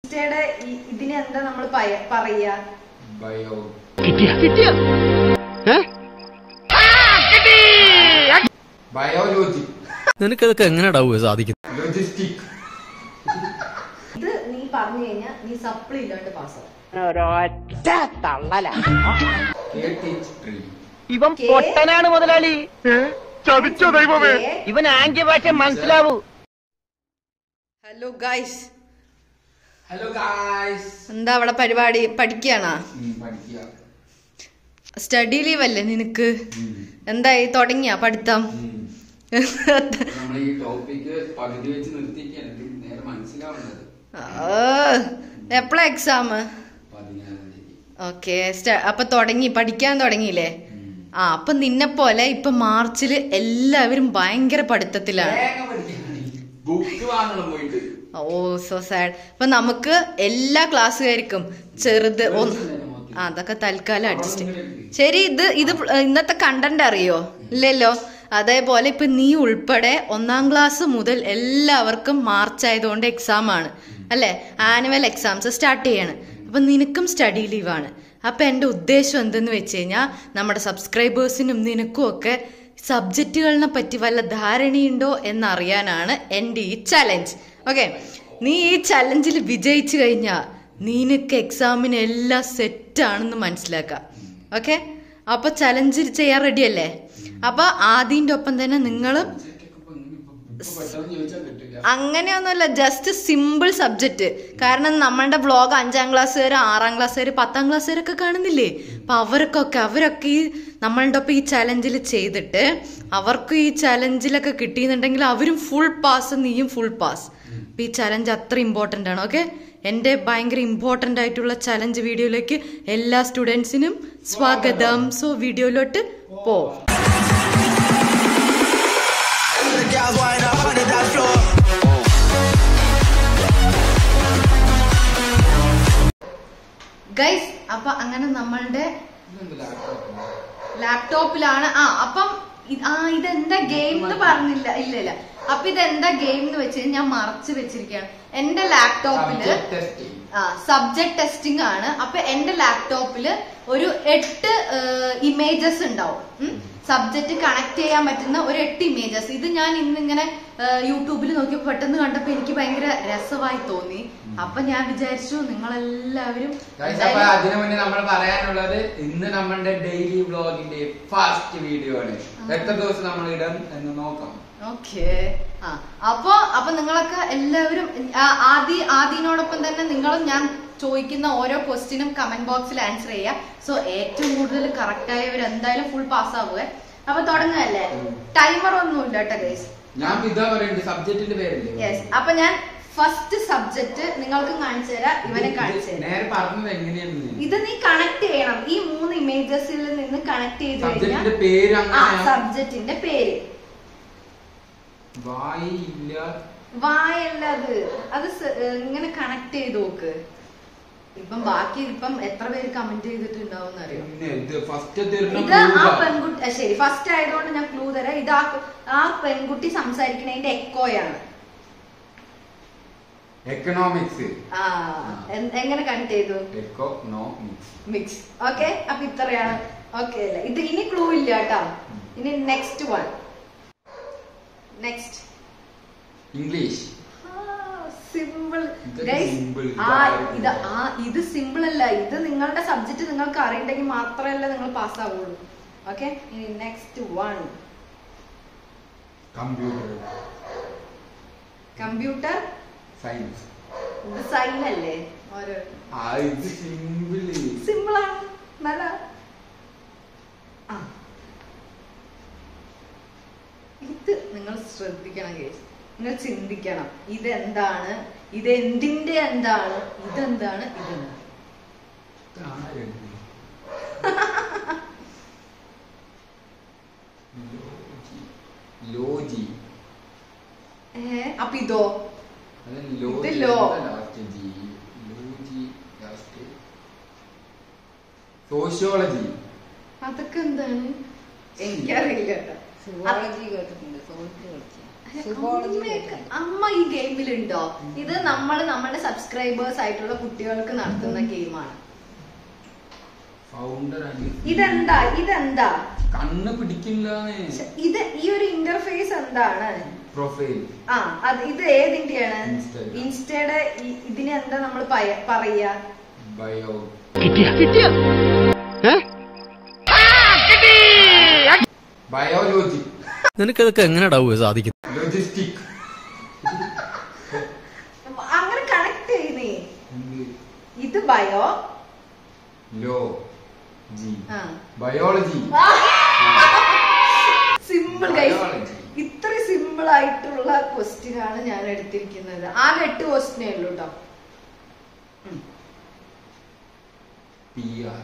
യുടെ ഈ- ഇതിന് എന്താ നമ്മൾ പറയാ ബയോ ബയോലോജി നിനക്കതൊക്കെ എങ്ങനെയാടാവുക സാധിക്കും ലോജിസ്റ്റിക് ഇത് നീ പറഞ്ഞു കഴിഞ്ഞാൽ നീ സപ്ലി ഇല്ലാണ്ട് പാസ്സാവും ഒരൊറ്റ തള്ളല കേട്ടിട്രി ഇവൻ പൊട്ടനാണ് മുതലാളി ചതിച്ചോ ദൈവമേ ഇവൻ ആംഗ്യഭാഷ മനസ്സിലാവൂ ഹലോ ഗൈസ് ഹലോ ഗായ്സ് എന്താ അവിടെ പരിപാടി പഠിക്കാണാ പഠിക്കുക സ്റ്റഡി ലീവ് അല്ലേ നിനക്ക് ഉം. എന്തായി തുടങ്ങിയ പഠിത്തം ഉം. നമ്മൾ ഈ ടോപ്പിക്ക് പകുതി വെച്ച് നിർത്തിയിരിക്കുകയാണ് എനിക്ക് നേരെ മനസ്സിലാവുന്നത് എപ്പോഴാ എക്സാം പതിനാറാം തീയതി ഓക്കെ അപ്പൊ തുടങ്ങി പഠിക്കാൻ തുടങ്ങിയില്ലേ ഉം. ആ അപ്പൊ നിന്നെ പോലെ ഇപ്പൊ മാർച്ചില് എല്ലാവരും ഭയങ്കര പഠിത്തത്തിലാണ് വേഗം പഠിക്കാനാണ് ബുക്ക് വാങ്ങണം പോയിട്ട് ഓ സോ സാഡ് അപ്പൊ നമുക്ക് എല്ലാ ക്ലാസ്സുകാർക്കും ചെറുത് ഒന്ന് ആ, അതൊക്കെ തൽക്കാലം അഡ്ജസ്റ്റ് ശരി ഇത് ഇത് ഇന്നത്തെ കണ്ടന്റ് അറിയോ ഇല്ലല്ലോ അതേപോലെ ഇപ്പൊ നീ ഉൾപ്പെടെ ഒന്നാം ക്ലാസ് മുതൽ എല്ലാവർക്കും മാർച്ച് ആയതുകൊണ്ട് എക്സാം ആണ് അല്ലെ ആനുവൽ എക്സാംസ് സ്റ്റാർട്ട് ചെയ്യാണ് അപ്പൊ നിനക്കും സ്റ്റഡി ലീവാണ് അപ്പൊ എന്റെ ഉദ്ദേശം എന്തെന്ന് വെച്ച് കഴിഞ്ഞാൽ നമ്മുടെ സബ്സ്ക്രൈബേഴ്സിനും നിനക്കും ഒക്കെ സബ്ജക്റ്റുകളിനെ പറ്റി വല്ല ധാരണയുണ്ടോ എന്നറിയാനാണ് എൻ്റെ ഈ ചലഞ്ച് ഓക്കെ നീ ഈ ചലഞ്ചിൽ വിജയിച്ചു കഴിഞ്ഞാൽ നിനക്ക് എക്സാമിന് എല്ലാം സെറ്റാണെന്ന് മനസ്സിലാക്കാം ഓക്കെ അപ്പൊ ചലഞ്ച് ചെയ്യാൻ റെഡി അല്ലേ അപ്പൊ ആദ്യന്റെ ഒപ്പം തന്നെ നിങ്ങളും പെട്ടെന്ന് ചോദിച്ചാൽ കിട്ടില്ല അങ്ങനെയൊന്നുമല്ല ജസ്റ്റ് സിമ്പിൾ സബ്ജക്റ്റ് കാരണം നമ്മളുടെ വ്ളോഗ് അഞ്ചാം ക്ലാസ്സുകാർ ആറാം ക്ലാസ്സുകാർ പത്താം ക്ലാസ്സുകാരൊക്കെ കാണുന്നില്ലേ അപ്പൊ അവർക്കൊക്കെ അവരൊക്കെ ഈ നമ്മളുടെ ഒപ്പം ഈ ചലഞ്ചിൽ ചെയ്തിട്ട് അവർക്ക് ഈ ചലഞ്ചിലൊക്കെ കിട്ടിയെന്നുണ്ടെങ്കിൽ അവരും ഫുൾ പാസ് നീയും ഫുൾ പാസ് അപ്പൊ ഈ ചലഞ്ച് അത്ര ഇമ്പോർട്ടൻ്റ് ആണ് ഓക്കെ എൻ്റെ ഭയങ്കര ഇമ്പോർട്ടൻ്റ് ആയിട്ടുള്ള ചലഞ്ച് വീഡിയോയിലേക്ക് എല്ലാ സ്റ്റുഡൻസിനും സ്വാഗതം സോ വീഡിയോയിലോട്ട് പോ ഗൈസ് അപ്പൊ അങ്ങനെ നമ്മളുടെ ഇതെന്ത് ലാപ്ടോപ്പ് ലാപ്ടോപ്പിലാണ് ആ അപ്പം ഇത്- ആ ഇതെന്താ ഗെയിം എന്ന് പറഞ്ഞില്ല ഇല്ല ഇല്ല അപ്പൊ ഇതെന്താ ഗെയിം എന്ന് വെച്ച് കഴിഞ്ഞാൽ ഞാൻ മറച്ചു വെച്ചിരിക്കുകയാണ് എന്റെ ലാപ്ടോപ്പില് സബ്ജക്ട് ടെസ്റ്റിംഗ് ആ സബ്ജക്ട് ടെസ്റ്റിംഗ് ആണ് അപ്പൊ എന്റെ ലാപ്ടോപ്പില് ഒരു എട്ട് ഇമേജസ് ഉണ്ടാവും സബ്ജക്ട് കണക്ട് ചെയ്യാൻ പറ്റുന്ന ഒരു എട്ട് ഇമേജസ് ഇത് ഞാൻ ഇന്നിങ്ങനെ യൂട്യൂബിൽ നോക്കിയപ്പോ പെട്ടെന്ന് കണ്ടപ്പോ എനിക്ക് ഭയങ്കര രസമായി തോന്നി അപ്പൊ ഞാൻ വിചാരിച്ചു നിങ്ങളെല്ലാവരും Guys, അപ്പൊ അതിനു മുന്നേ നമ്മൾ പറയാനുള്ളത് ഇന്ന് നമ്മുടെ ഡെയിലി വ്ളോഗിന്റെ ഫസ്റ്റ് വീഡിയോ ആണ് എത്ര ദിവസം നമ്മൾ ഇടും എന്ന് നോക്കാം ഓക്കെ ആ അപ്പൊ അപ്പൊ നിങ്ങളൊക്കെ എല്ലാവരും ആ, ആദി ആദിനോടൊപ്പം തന്നെ നിങ്ങളും ഞാൻ ചോദിക്കുന്ന ഓരോ ക്വസ്റ്റിനും കമന്റ് ബോക്സിൽ ആൻസർ ചെയ്യുക സോ ഏറ്റവും കൂടുതൽ കറക്റ്റ് ആയവർ എന്തായാലും ഫുൾ പാസ് ആവുക അപ്പൊ തുടങ്ങല്ലേ ടൈമർ ഒന്നുമില്ല കേട്ടോ ഗൈസ് ഞാൻ ഇപ്പൊ ഇതാ പറയുന്നത് സബ്ജക്റ്റിന്റെ പേരില്ലേ യെസ് അപ്പൊ ഞാൻ ഫസ്റ്റ് സബ്ജക്ട് നിങ്ങൾക്ക് കാണിച്ചു തരാം ഇവനെ കാണിച്ചു തരാം നേരെ പറഞ്ഞത് എങ്ങനെയാണ് ഇത് നീ കണക്ട് ചെയ്യണം ഈ മൂന്ന് ഇമേജസിൽ നിന്ന് കണക്ട് ചെയ്ത് സബ്ജക്റ്റിന്റെ കഴിഞ്ഞാൽ പേര് ആ അങ്ങനെ സബ്ജക്റ്റിന്റെ പേര് വായി ഇല്ല വായല്ല അത് അത് സ- ഏ, ഇങ്ങനെ കണക്ട് ചെയ്ത് നോക്ക് ഇപ്പം ബാക്കി ഇപ്പം എത്ര പേര് കമന്റ് ചെയ്തിട്ടുണ്ടാവും അറിയോ പിന്നെ ഇത് ഫസ്റ്റ് തരുന്ന ഇത് ആ പെൺകുട്ടി ആ, ശരി ഫസ്റ്റ് ആയതുകൊണ്ട് ഞാൻ ക്ലൂ തരാം ഇത് ആ ആ പെൺകുട്ടി സംസാരിക്കണതിന്റെ എക്കോയാണ് എക്കണോമിക്സ് ആ എ- എങ്ങനെ കണക്ട് ചെയ്തു എക്കോണോമിക്സ് മിക്സ് ഓക്കെ അപ്പൊ ഇത്രയാണ് ഓക്കെ അല്ലേ ഇത് ഇനി ക്ലൂ ഇല്ല കേട്ടോ ഇനി next one next English simple ഇതൊക്കെ simple. ആ ഇത് ആ ഇത് സിമ്പിൾ അല്ല ഇത് നിങ്ങളുടെ സബ്ജക്ട് നിങ്ങൾക്ക് അറിയണ്ടെങ്കിൽ മാത്രമല്ല നിങ്ങൾ പാസ് ആവുള്ളൂ ഓക്കെ ഇനി next one computer computer science ഇത് സൈൻ അല്ലേ ഓരോ ആ ഇത് സിമ്പിള് സിമ്പിൾ ആണ് നല്ല ആ. ഇത് നിങ്ങൾ ശ്രദ്ധിക്കണം കേസ് നിങ്ങൾ ചിന്തിക്കണം ഇതെന്താണ് ഇത് എന്തിന്റെ എന്താണ് ഇതെന്താണ് ഇതെന്താണ് ലോജി ഏ അപ്പൊ ഇതോ അത് ഇത് ലോജി ലോ. ലാസ്റ്റ് ജി ലോജി ലാസ്റ്റ് സോഷ്യോളജി അതൊക്കെ എന്താണ് എനിക്കറിയില്ല കേട്ടോ സുവോളജി കേട്ടിട്ടുണ്ട് സോൾട്ട് കളിച്ച അമ്മയൊക്കെ- അമ്മ ഈ ഗെയിമിലുണ്ടോ ഇത് നമ്മൾ നമ്മുടെ സബ്സ്ക്രൈബേഴ്സ് ആയിട്ടുള്ള കുട്ടികൾക്ക് നടത്തുന്ന ഗെയിമാണ് ഫൗണ്ടർ ഇതെന്താ ഇതെന്താ കണ്ണ് പിടിക്കില്ല ശ്ശെ, ഇത് ഈ ഒരു ഇന്റർഫേസ് എന്താണ് പ്രൊഫൈൽ ആ അത് ഇത് ഏതിന്റെയാണ് Instagram. ഇൻസ്റ്റയുടെ ഈ- ഇതിനെ എന്താ നമ്മൾ പറയാ ബയോ ബയോലോജി നിനക്കതൊക്കെ എങ്ങനെയാടാവുക സാധിക്കുന്നത് ലോജിസ്റ്റിക് അങ്ങനെ കണക്ട് ചെയ്യുന്നേ ഇത് ബയോ ലോ ജി ആ ബയോളജി സിമ്പിൾ ഗൈസ് Biology. ഇത്ര സിമ്പിൾ ആയിട്ടുള്ള ക്വസ്റ്റ്യൻ ആണ് ഞാൻ എടുത്തിരിക്കുന്നത് ആകെ എട്ട് ക്വസ്റ്റ്യനേ ഉള്ളൂ കേട്ടോ പി ആർ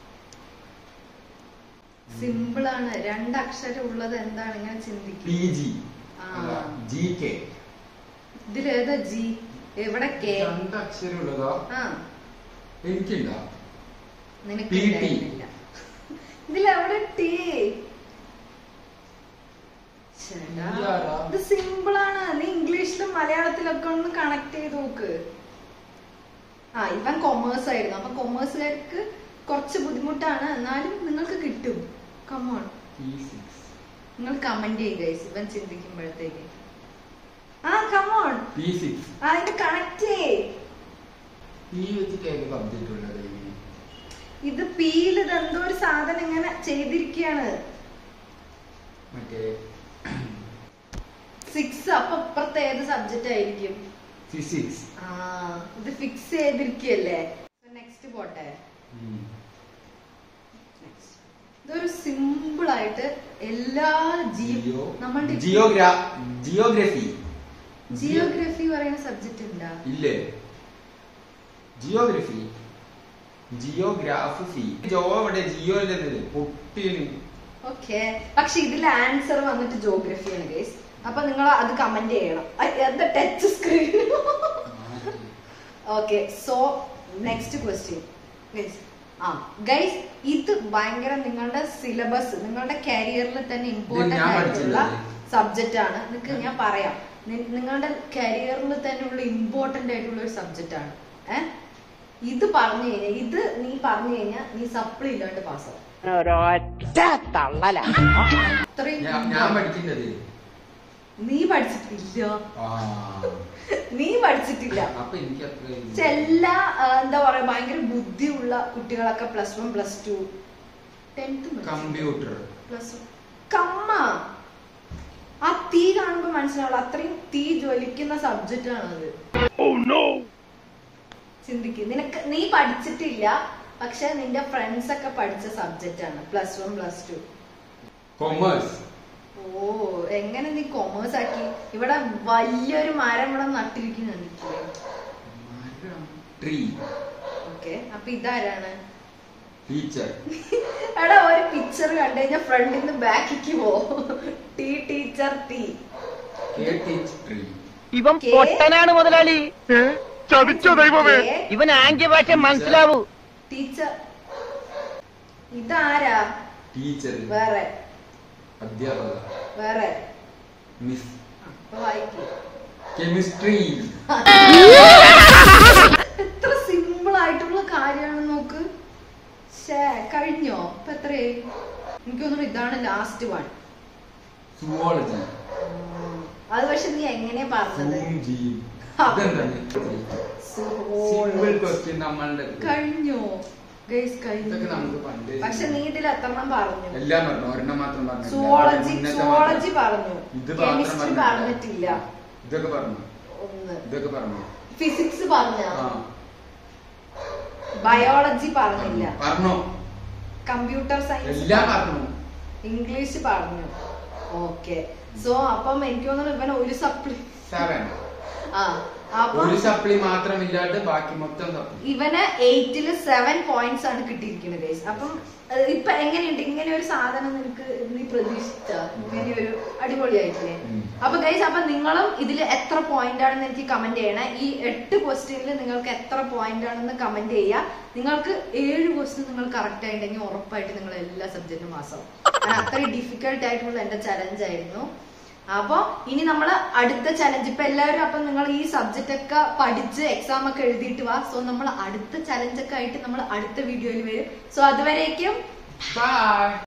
സിമ്പിൾ ആണ് രണ്ടക്ഷരം ഉള്ളത് എന്താണ് ഇങ്ങനെ പി ചിന്തിക്കും ജി ആ. ജി കെ ഇതിലേതാ ജി എവിടെ കെ രണ്ട് അക്ഷരമുള്ളതോ ആ എനിക്കുണ്ടോ നിനക്ക് PT. ഉണ്ടായിരുന്നില്ല. ഇതിലെവിടെ ടി ചേട്ടാ, ഈ ആരാ? ഇത് സിമ്പിൾ ആണ് നീ ഇംഗ്ലീഷിലും മലയാളത്തിലൊക്കെ ഒന്ന് കണക്ട് ചെയ്ത് നോക്ക് ആ ഇവൻ കൊമേഴ്സ് ആയിരുന്നു അപ്പൊ കൊമേഴ്സുകാർക്ക് കുറച്ച് ബുദ്ധിമുട്ടാണ് എന്നാലും നിങ്ങൾക്ക് കിട്ടും കമോൺ പി സിക്സ് നിങ്ങൾ കമന്റ് ചെയ്യുക guys, ഇവൻ ചിന്തിക്കുമ്പോഴത്തേക്ക് ആ കമോൺ പി സിക്സ് ആ ഇത് കണക്ട് ചെയ് പി വെച്ചിട്ട് ഏത് സബ്ജക്റ്റ് ഉള്ളത് ഇത് പീൽ ഇത് എന്തോ ഒരു സാധനം ഇങ്ങനെ ചെയ്തിരിക്കുകയാണ് മറ്റേ സിക്സ് അപ്പൊ ഇപ്പുറത്തെ ഏത് സബ്ജക്റ്റ് ആയിരിക്കും ഫിസിക്സ് ആ ഇത് ഫിക്സ് ചെയ്തിരിക്കല്ലേ നെക്സ്റ്റ് പോട്ടെ ഇതൊരു സിമ്പിൾ ആയിട്ട് എല്ലാ ജീവ നമ്മളുടെ ജിയോഗ്രാ ജിയോഗ്രഫി ജിയോഗ്രഫി പറയുന്ന സബ്ജക്റ്റ് ഉണ്ടാ ഇല്ലേ ജിയോഗ്രഫി ജിയോഗ്രാഫി ജോ ഇവിടെ ജിയോ അല്ലെന്നത് പൊട്ടിന് ഓക്കെ പക്ഷെ ഇതിലെ ആൻസർ വന്നിട്ട് ജോഗ്രഫിയാണ് ഗൈസ് അപ്പൊ നിങ്ങൾ അത് കമന്റ് ചെയ്യണം അയ്, എന്താ touch screen okay so next question ആ ഗൈസ് ഇത് ഭയങ്കര നിങ്ങളുടെ സിലബസ് നിങ്ങളുടെ കരിയറിൽ തന്നെ ഇമ്പോർട്ടന്റ് ഞാൻ ആയിട്ടുള്ള പഠിച്ചിട്ടുള്ളത്. സബ്ജക്റ്റ് ആണ് നിങ്ങൾക്ക് ഞാൻ പറയാം നി- നിങ്ങളുടെ കരിയറിൽ തന്നെ ഉള്ള ഇമ്പോർട്ടന്റ് ആയിട്ടുള്ള ഒരു സബ്ജക്റ്റ് ആണ് ഏഹ് ഇത് പറഞ്ഞു കഴിഞ്ഞാൽ ഇത് നീ പറഞ്ഞു കഴിഞ്ഞാൽ നീ സപ്ലി ഇല്ലാണ്ട് പാസ്സാവും ഒരൊറ്റ തള്ളല അത്രയും ഞാൻ ഞാൻ പഠിക്കുന്നത് നീ പഠിച്ചിട്ടില്ല ആ നീ പഠിച്ചിട്ടില്ല അപ്പൊ എനിക്ക് അത്ര പക്ഷെ എല്ലാ ആ, എന്താ പറയാ ഭയങ്കര ബുദ്ധിയുള്ള കുട്ടികളൊക്കെ plus one plus two tenth computer plus കമ്മ ആ തീ കാണുമ്പോ മനസ്സിലാവുള്ളൂ അത്രയും തീ ജ്വലിക്കുന്ന സബ്ജക്റ്റ് ആണത് ചിന്തിക്ക് നിനക്ക് നീ പഠിച്ചിട്ടില്ല പക്ഷെ നിന്റെ ഫ്രണ്ട്സ് ഒക്കെ പഠിച്ച സബ്ജക്റ്റ് ആണ് plus one plus two commerce ഓ എങ്ങനെ നീ കൊമേഴ്സ് ആക്കി ഇവിടെ വലിയൊരു മരം ഇവിടെ നട്ടിരിക്കുന്നുണ്ട് ട്രീ ഓക്കെ അപ്പൊ ഇതാരാണ് ടീച്ചർ എടാ ഒരു പിക്ചർ കണ്ടു കഴിഞ്ഞാൽ ഫ്രണ്ടിൽ നിന്ന് ബാക്കിക്ക് പോ ടീ ടീച്ചർ ടീ കെ ടീച്ച് ട്രീ ഇവൻ കേ? പൊട്ടനാണ് മുതലാളി ഇവൻ ആംഗ്യ ഭാഷ മനസ്സിലാവൂ ടീച്ചർ ഇതാരാ ടീച്ചർ വേറെ അധ്യാപക വേറെ മിസ് ആ, അപ്പൊ വായിക്ക് കെമിസ്ട്രി എത്ര സിമ്പിൾ ആയിട്ടുള്ള കാര്യമാണ് നോക്ക് ഷേ കഴിഞ്ഞോ ഇപ്പൊ എത്രയായി എനിക്ക് തോന്നുന്നു ഇതാണ് ലാസ്റ്റ് വൺ സുവോളജി അത് പക്ഷെ നീ എങ്ങനെയാ പറഞ്ഞത് സൂം ജീൻ ഇതെന്താണ് സിമ്പിൾ Zoology. ക്വസ്റ്റ്യൻ നമ്മളുടെ കഴിഞ്ഞോ ഗൈസ് ഇതൊക്കെ കഴിഞ്ഞു നമുക്ക് പണ്ട് പക്ഷെ നീ ഇതിൽ എത്രണ്ണം പറഞ്ഞു എല്ലാം പറഞ്ഞു ഒരെണ്ണം മാത്രം പറഞ്ഞു സുവോളജി മുന്നത്തെ സുവോളജി മാത്രം. പറഞ്ഞു ഇത് മാത്രം കെമിസ്ട്രി പറഞ്ഞില്ല. പറഞ്ഞിട്ടില്ല ഇതൊക്കെ പറഞ്ഞു ഒന്ന് ഇതൊക്കെ പറഞ്ഞു ഫിസിക്സ് പറഞ്ഞ ആ ബയോളജി പറഞ്ഞില്ല പറഞ്ഞു കമ്പ്യൂട്ടർ സയൻസ് എല്ലാം പറഞ്ഞു ഇംഗ്ലീഷ് പറഞ്ഞു ഓക്കെ സോ അപ്പം എനിക്ക് തോന്നുന്നു ഇവൻ ഒരു സപ്ലി സെവൻ ആ അപ്പൊ ഒരു സപ്ലി മാത്രമില്ലാണ്ട് ബാക്കി മൊത്തം സപ്ലി ഇവന് എയ്റ്റില് സെവൻ പോയിന്റ്സ് ആണ് കിട്ടിയിരിക്കുന്നത് ഗൈസ് അപ്പം ഏഹ്, ഇപ്പൊ എങ്ങനെയുണ്ട് ഇങ്ങനെ ഒരു സാധനം നിനക്ക് നീ പ്രതീക്ഷിച്ച ഇങ്ങനെ ഒരു അടിപൊളിയായിട്ടില്ലേ ഉം. അപ്പൊ ഗൈസ് അപ്പൊ നിങ്ങളും ഇതിൽ എത്ര പോയിന്റ് ആണെന്ന് എനിക്ക് കമന്റ് ചെയ്യണേ ഈ എട്ട് ക്വസ്റ്റ്യനിൽ നിങ്ങൾക്ക് എത്ര പോയിന്റ് ആണെന്ന് കമന്റ് ചെയ്യുക നിങ്ങൾക്ക് ഏഴ് ക്വസ്റ്റ്യൻ നിങ്ങൾ കറക്റ്റ് ആയിട്ടുണ്ടെങ്കിൽ ഉറപ്പായിട്ട് നിങ്ങൾ എല്ലാ സബ്ജക്റ്റും പാസ്സാവും കാരണം അത്രയും ഡിഫിക്കൽട്ട് ആയിട്ടുള്ള എന്റെ ചലഞ്ച് ആയിരുന്നു അപ്പൊ ഇനി നമ്മൾ അടുത്ത ചലഞ്ച് ഇപ്പൊ എല്ലാവരും അപ്പൊ നിങ്ങൾ ഈ സബ്ജക്റ്റ് ഒക്കെ പഠിച്ച് എക്സാം ഒക്കെ എഴുതിയിട്ട് വാ സോ നമ്മൾ അടുത്ത ചലഞ്ച് ഒക്കെ ആയിട്ട് നമ്മൾ അടുത്ത വീഡിയോയിൽ വരും സോ അതുവരേക്കും ബൈ